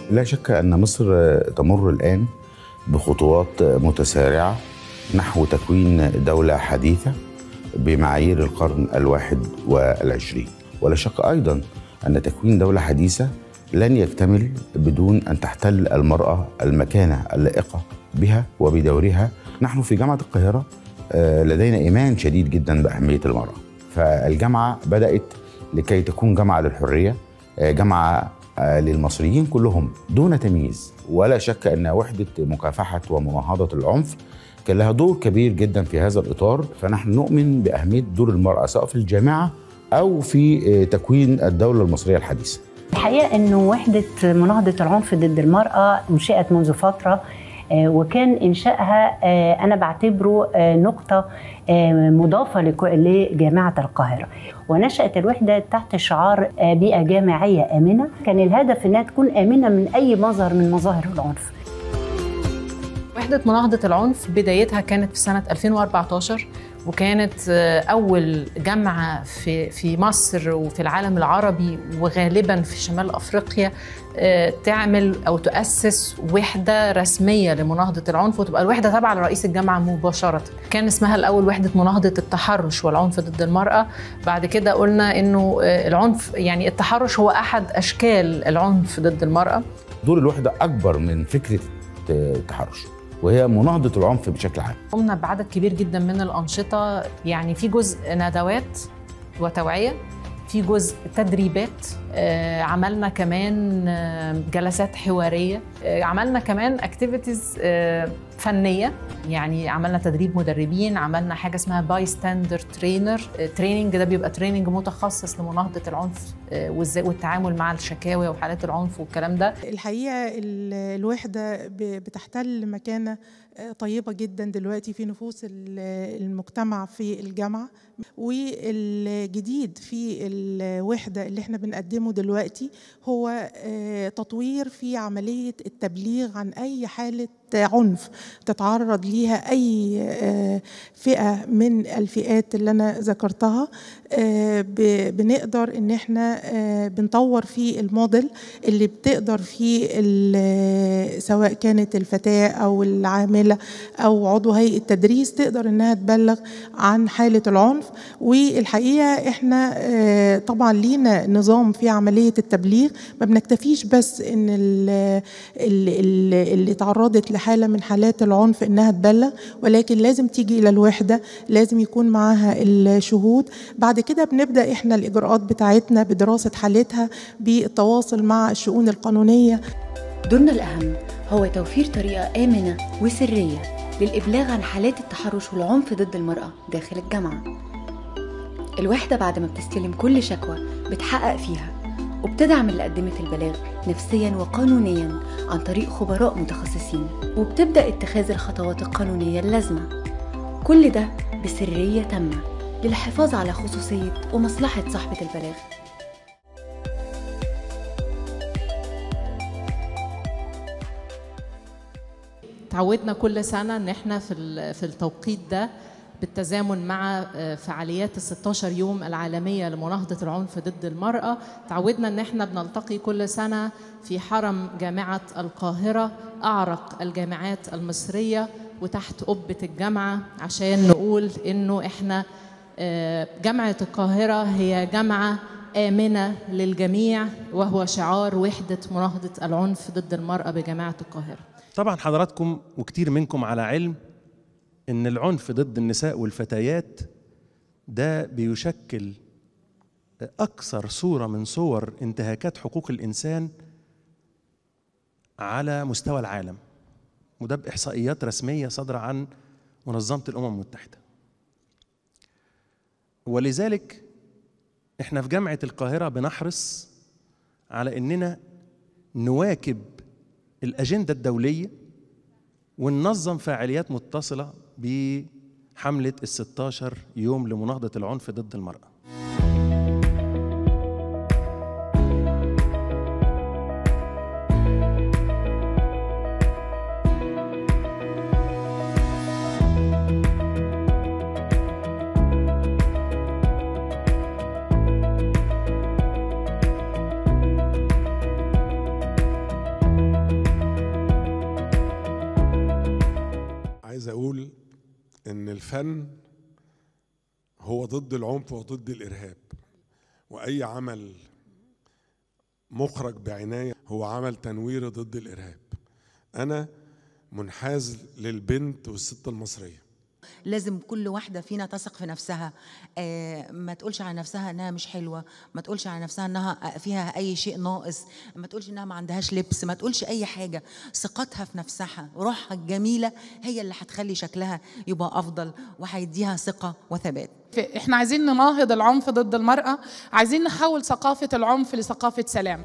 لا شك أن مصر تمر الآن بخطوات متسارعة نحو تكوين دولة حديثة بمعايير القرن الواحد والعشرين ولا شك أيضا أن تكوين دولة حديثة لن يكتمل بدون أن تحتل المرأة المكانة اللائقة بها وبدورها نحن في جامعة القاهرة لدينا إيمان شديد جدا بأهمية المرأة فالجامعة بدأت لكي تكون جامعة للحرية جامعة للمصريين كلهم دون تمييز ولا شك أن وحدة مكافحة ومناهضة العنف كان لها دور كبير جدا في هذا الإطار فنحن نؤمن بأهمية دور المرأة سواء في الجامعة أو في تكوين الدولة المصرية الحديثة الحقيقة أنه وحدة مناهضة العنف ضد المرأة انشئت منذ فترة وكان انشائها انا بعتبره نقطه مضافه لجامعه القاهره ونشات الوحده تحت شعار بيئه جامعيه امنه كان الهدف انها تكون امنه من اي مظهر من مظاهر العنف وحده مناهضه العنف بدايتها كانت في سنه 2014 وكانت اول جامعه في في مصر وفي العالم العربي وغالبا في شمال افريقيا تعمل او تؤسس وحده رسميه لمناهضه العنف وتبقى الوحده تابعه لرئيس الجامعه مباشره. كان اسمها الاول وحده مناهضه التحرش والعنف ضد المراه، بعد كده قلنا انه العنف يعني التحرش هو احد اشكال العنف ضد المراه. دور الوحده اكبر من فكره التحرش. وهي مناهضة العنف بشكل عام قمنا بعدد كبير جدا من الأنشطة يعني في جزء ندوات وتوعية في جزء تدريبات آه، عملنا كمان آه، جلسات حوارية آه، عملنا كمان اكتيفيتيز فنية يعني عملنا تدريب مدربين عملنا حاجة اسمها باي ستاندر ترينر تريننج ده بيبقى تريننج متخصص لمناهضة العنف وازاي والتعامل مع الشكاوى وحالات العنف والكلام ده الحقيقة الوحدة بتحتل مكانة طيبة جدا دلوقتي في نفوس المجتمع في الجامعة والجديد في الوحدة اللي احنا بنقدمه دلوقتي هو تطوير في عملية التبليغ عن أي حالة عنف تتعرض ليها أي فئة من الفئات اللي أنا ذكرتها بنقدر إن احنا بنطور في الموديل اللي بتقدر فيه سواء كانت الفتاة أو العاملة أو عضو هيئة التدريس تقدر إنها تبلغ عن حالة العنف والحقيقة احنا طبعا لينا نظام في عملية التبليغ ما بنكتفيش بس إن اللي, اللي تعرضت لحالة من حالات العنف إنها تبلغ ولكن لازم تيجي إلى الوحدة لازم يكون معاها الشهود بعد كده بنبدأ إحنا الإجراءات بتاعتنا بدراسة حالتها بالتواصل مع الشؤون القانونية دورنا الأهم هو توفير طريقة آمنة وسرية للإبلاغ عن حالات التحرش والعنف ضد المرأة داخل الجامعة الوحدة بعد ما بتستلم كل شكوى بتحقق فيها وبتدعم اللي قدمت البلاغ نفسيا وقانونيا عن طريق خبراء متخصصين وبتبدأ اتخاذ الخطوات القانونية اللازمة كل ده بسرية تامة للحفاظ على خصوصية ومصلحة صاحبة البلاغ تعودنا كل سنة ان احنا في في التوقيت ده بالتزامن مع فعاليات ال 16 يوم العالميه لمناهضه العنف ضد المراه تعودنا ان احنا بنلتقي كل سنه في حرم جامعه القاهره اعرق الجامعات المصريه وتحت قبه الجامعه عشان نقول انه احنا جامعه القاهره هي جامعه امنه للجميع وهو شعار وحده مناهضه العنف ضد المراه بجامعه القاهره طبعا حضراتكم وكتير منكم على علم ان العنف ضد النساء والفتيات ده بيشكل اكثر صوره من صور انتهاكات حقوق الانسان على مستوى العالم وده باحصائيات رسميه صادره عن منظمه الامم المتحده ولذلك احنا في جامعه القاهره بنحرص على اننا نواكب الاجنده الدوليه وننظم فعاليات متصله بحملة ال 16 يوم لمناهضة العنف ضد المرأة الفن هو ضد العنف وضد الارهاب واي عمل مخرج بعنايه هو عمل تنويري ضد الارهاب انا منحاز للبنت والست المصريه لازم كل واحدة فينا تثق في نفسها آه ما تقولش على نفسها انها مش حلوة ما تقولش على نفسها انها فيها اي شيء ناقص ما تقولش انها ما عندهاش لبس ما تقولش اي حاجة ثقتها في نفسها روحها الجميلة هي اللي هتخلي شكلها يبقى افضل وهيديها ثقة وثبات احنا عايزين نناهض العنف ضد المرأة عايزين نحول ثقافة العنف لثقافة سلام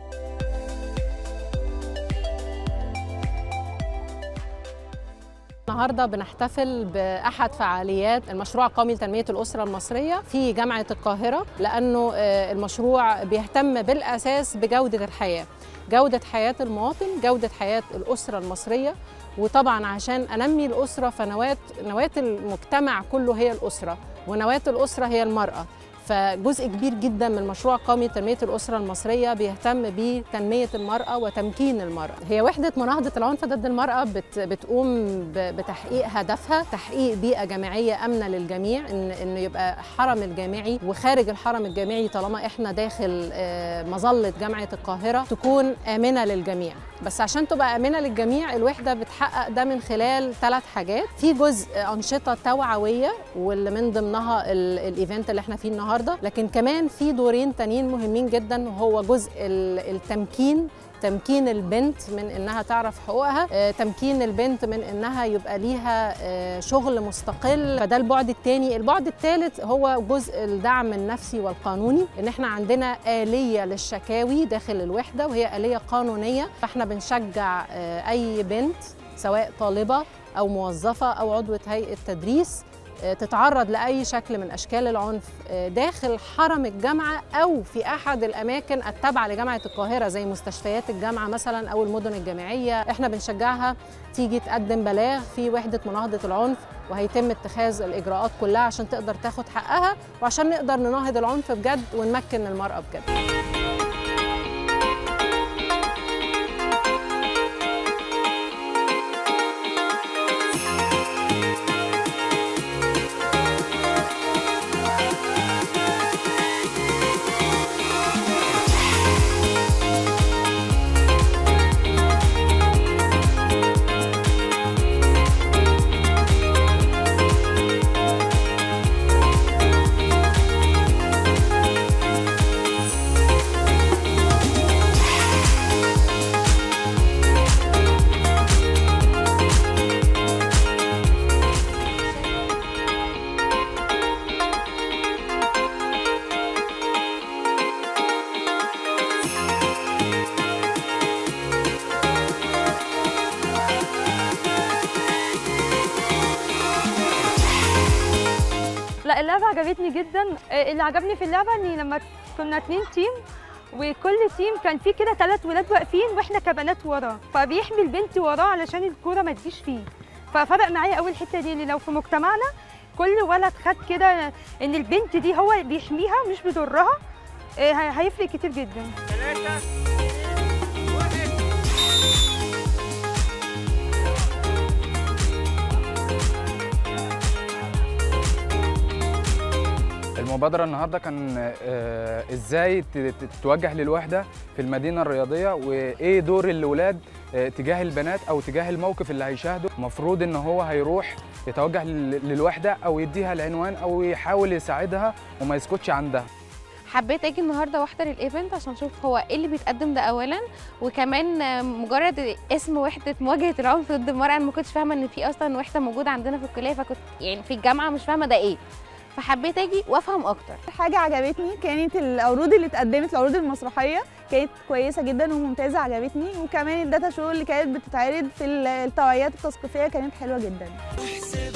النهارده بنحتفل باحد فعاليات المشروع القومي لتنميه الاسره المصريه في جامعه القاهره لانه المشروع بيهتم بالاساس بجوده الحياه جوده حياه المواطن جوده حياه الاسره المصريه وطبعا عشان انمي الاسره فنواه نواه المجتمع كله هي الاسره ونواه الاسره هي المراه فجزء كبير جدا من المشروع القومي لتنميه الاسره المصريه بيهتم بتنميه المراه وتمكين المراه. هي وحده مناهضه العنف ضد المراه بت بتقوم بتحقيق هدفها تحقيق بيئه جامعيه امنه للجميع ان انه يبقى حرم الجامعي وخارج الحرم الجامعي طالما احنا داخل مظله جامعه القاهره تكون امنه للجميع. بس عشان تبقى امنه للجميع الوحده بتحقق ده من خلال ثلاث حاجات في جزء انشطه توعويه واللي من ضمنها الايفنت اللي احنا فيه النهارده لكن كمان في دورين تانيين مهمين جدا وهو جزء التمكين تمكين البنت من انها تعرف حقوقها تمكين البنت من انها يبقى ليها شغل مستقل فده البعد الثاني البعد الثالث هو جزء الدعم النفسي والقانوني ان احنا عندنا آلية للشكاوي داخل الوحدة وهي آلية قانونية فاحنا بنشجع اي بنت سواء طالبة او موظفة او عضوة هيئة تدريس تتعرض لاي شكل من اشكال العنف داخل حرم الجامعه او في احد الاماكن التابعه لجامعه القاهره زي مستشفيات الجامعه مثلا او المدن الجامعيه احنا بنشجعها تيجي تقدم بلاغ في وحده مناهضه العنف وهيتم اتخاذ الاجراءات كلها عشان تقدر تاخد حقها وعشان نقدر نناهض العنف بجد ونمكن المراه بجد لا اللعبة عجبتني جدا اللي عجبني في اللعبة ان لما كنا اتنين تيم وكل تيم كان فيه كده ثلاث ولاد واقفين واحنا كبنات وراه فبيحمي البنت وراه علشان الكوره ما تجيش فيه ففرق معايا قوي الحته دي ان لو في مجتمعنا كل ولد خد كده ان البنت دي هو بيحميها مش بيضرها هيفرق كتير جدا المبادرة النهاردة كان آه، ازاي ت- ت- تتوجه للوحدة في المدينة الرياضية وايه دور الولاد آه، تجاه البنات او تجاه الموقف اللي هيشاهده المفروض ان هو هيروح يتوجه لل- للوحدة او يديها العنوان او يحاول يساعدها وما يسكتش عندها حبيت اجي النهارده واحضر الايفنت عشان اشوف هو ايه اللي بيتقدم ده اولا وكمان آه، مجرد اسم وحده مواجهه العنف ضد المراه انا ما كنتش فاهمه ان في اصلا وحده موجوده عندنا في الكليه فكنت يعني في الجامعه مش فاهمه ده ايه فحبيت اجي وافهم اكتر حاجة عجبتني كانت العروض اللي اتقدمت العروض المسرحية كانت كويسة جدا وممتازة عجبتني وكمان الداتا شو اللي كانت بتتعرض في التوعيات التثقيفية كانت حلوة جدا